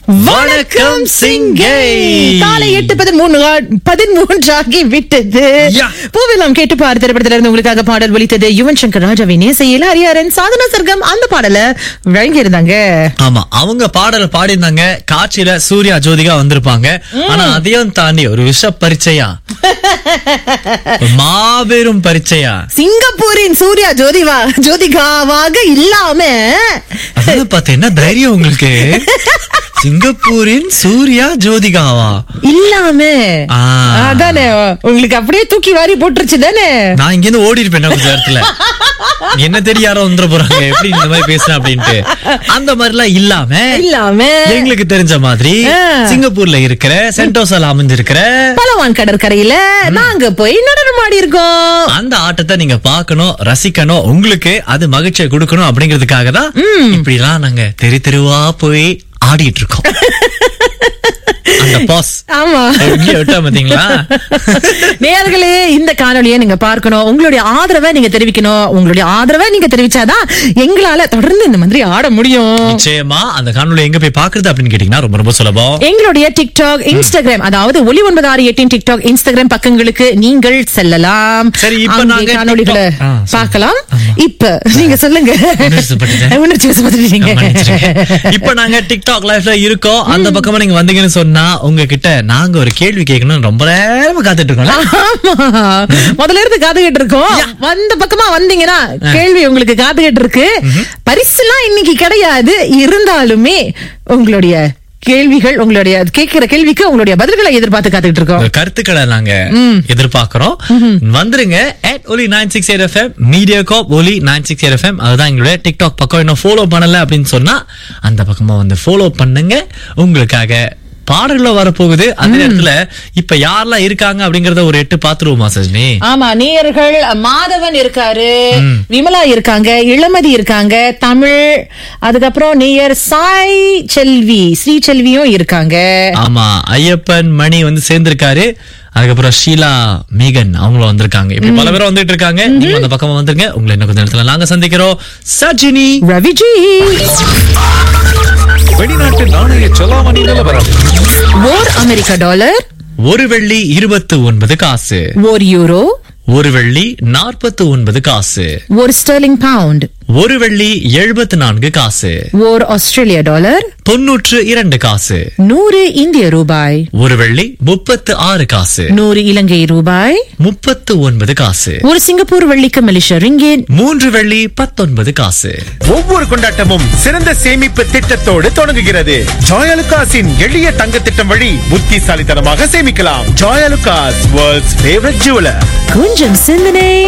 வணக்கம் சிங்கை காலை எட்டு பதிமூணு பதிமூன்றாகி விட்டது யா. பூவிலம் கேட்டு பாரு திரைப்படத்திலிருந்து உங்களுக்காக பாடல் ஒலித்தது யுவன் சங்கர் ராஜாவின் இசையில் ஹரிஹரன் சாதனா சர்க்கம் அந்த பாடல வழங்கி இருந்தாங்க ஆமா அவங்க பாடல் பாடியிருந்தாங்க காட்சியில சூர்யா ஜோதிகா வந்திருப்பாங்க ஆனா அதையும் தாண்டி ஒரு விஷ பரீட்சையா ஒரு மாபெரும் பரீட்சையா சிங்கப்பூரின் சூர்யா ஜோதிவா ஜோதிகாவாக இல்லாம அதான் பார்த்து என்ன தைரியம் உங்களுக்கு சிங்கப்பூரின் சூர்யா ஜோதிகாவா இல்லாம ஆ. அதானே உங்களுக்கு அப்படியே தூக்கி வாரி போட்டுருச்சு தானே நான் இங்க இருந்து ஓடி இருப்பேன் கொஞ்ச நேரத்துல என்ன தெரிய யாரோ வந்துட போறாங்க எப்படி இந்த மாதிரி பேசுறேன் அப்படின்ட்டு அந்த மாதிரி எல்லாம் இல்லாம இல்லாம எங்களுக்கு தெரிஞ்ச மாதிரி ஆ. சிங்கப்பூர்ல இருக்கிற சென்டோசால அமைஞ்சிருக்கிற பலவான் கடற்கரையில நாங்க போய் நடனம் ஆடி இருக்கோம் அந்த ஆட்டத்தை நீங்க பார்க்கணும் ரசிக்கணும் உங்களுக்கு அது மகிழ்ச்சியை கொடுக்கணும் அப்படிங்கிறதுக்காக தான் இப்படி எல்லாம் நாங்க தெரு தெருவா போய் ஆடிட்டு இருக்கோம் அந்த பாஸ் ஆமா எங்கேயோ விட்டா பாத்தீங்களா நேயர்களே இந்த காணொளியை நீங்க பார்க்கணும் உங்களுடைய ஆதரவை நீங்க தெரிவிக்கணும் உங்களுடைய ஆதரவை நீங்க தெரிவிச்சாதான் எங்களால தொடர்ந்து இந்த மாதிரி ஆட முடியும் நிச்சயமா அந்த காணொலி எங்க போய் பாக்குறது அப்படின்னு கேட்டீங்கன்னா ரொம்ப ரொம்ப சுலபம் எங்களுடைய டிக்டாக் இன்ஸ்டாகிராம் அதாவது ஒலி ஒன்பது ஆறு எட்டின் டிக்டாக் இன்ஸ்டாகிராம் பக்கங்களுக்கு நீங்கள் செல்லலாம் சரி, இப்ப அங்கே நாங்க காணொளிகளை TikTok- ஆ, சொல்லுங்க. பார்க்கலாம் இப்ப நீங்க சொல்லுங்க உணர்ச்சிவசப்பட்டுட்டேன். உணர்ச்சி வசப்பட்டுட்டீங்க மன்னிச்சிடுங்க. இப்ப நாங்க டிக்டாக் லைஃப்ல இருக்கோம் அந்த பக்கமா நீங்க வந்தீங்கன்னு சொன்னா உங்ககிட்ட நாங்க ஒரு கேள்வி கேட்கணும் ரொம்ப நேரமா காத்துட்டு இருக்கோம்ல ஆமா முதல்ல இருந்து காத்துக்கிட்டு இருக்கோம் வந்த பக்கமா வந்தீங்கன்னா கேள்வி உங்களுக்கு காத்துக்கிட்டு இருக்கு பரிசுலாம் இன்னைக்கு கிடையாது இருந்தாலுமே உங்களுடைய கேள்விகள் உங்களுடைய கேட்கிற கேள்விக்கு உங்களுடைய பதில்களை எதிர்பார்த்து காத்துக்கிட்டு இருக்கோம் உங்க கருத்துக்களை நாங்க எதிர்பார்க்கிறோம் வந்துருங்க at ஒலி nine six eight FM media காப் ஒலி நைன் சிக்ஸ் எயிட் எஃப்எம் அதுதான் எங்களுடைய டிக்டாக் பக்கம் இன்னும் ஃபாலோ பண்ணல அப்படின்னு சொன்னா அந்த பக்கமா வந்து ஃபாலோ பண்ணுங்க உங்களுக்காக பாடல்ல வரப்போகுது அந்த நேரத்துல இப்ப யாரெல்லாம் இருக்காங்க அப்படிங்கறத ஒரு எட்டு பாத்துருவோமா சஜினி ஆமா நேயர்கள் மாதவன் இருக்காரு விமலா இருக்காங்க இளமதி இருக்காங்க தமிழ் அதுக்கப்புறம் நேயர் சாய் செல்வி ஸ்ரீ செல்வியும் இருக்காங்க ஆமா ஐயப்பன் மணி வந்து சேர்ந்திருக்காரு அதுக்கப்புறம் ஷீலா மேகன் அவங்களும் வந்திருக்காங்க இப்படி பல பேரும் வந்துட்டு இருக்காங்க நீங்க அந்த பக்கமா வந்துருங்க உங்களை இன்னும் கொஞ்ச நேரத்துல நாங்க சந்திக்கிறோம் சஜினி ரவிஜி வெளிநாட்டு நாணய செலாவணி நிலவரம் ஓர் அமெரிக்க டாலர் ஒரு வெள்ளி இருபத்து ஒன்பது காசு ஓர் யூரோ ஒரு வெள்ளி நாற்பத்து ஒன்பது காசு ஒரு ஸ்டெர்லிங் பவுண்ட் ஒரு வெள்ளி எழுபத்து நான்கு காசு ஓர் ஆஸ்திரேலிய டாலர் தொன்னூற்று இரண்டு காசு நூறு இந்திய ரூபாய் ஒரு வெள்ளி முப்பத்து ஆறு காசு நூறு இலங்கை ரூபாய் முப்பத்து ஒன்பது காசு ஒரு சிங்கப்பூர் வெள்ளிக்கு மலேசிய ரிங்கிட் மூன்று வெள்ளி பத்தொன்பது காசு ஒவ்வொரு கொண்டாட்டமும் சிறந்த சேமிப்பு திட்டத்தோடு தொடங்குகிறது ஜாயலுகாஸின் எளிய தங்க திட்டம் வழி புத்திசாலித்தனமாக சேமிக்கலாம் ஜாயலுகாஸ் வேர்ல்ட்ஸ் ஃபேவரட் ஜுவலர் கொஞ்சம் சிந்தனை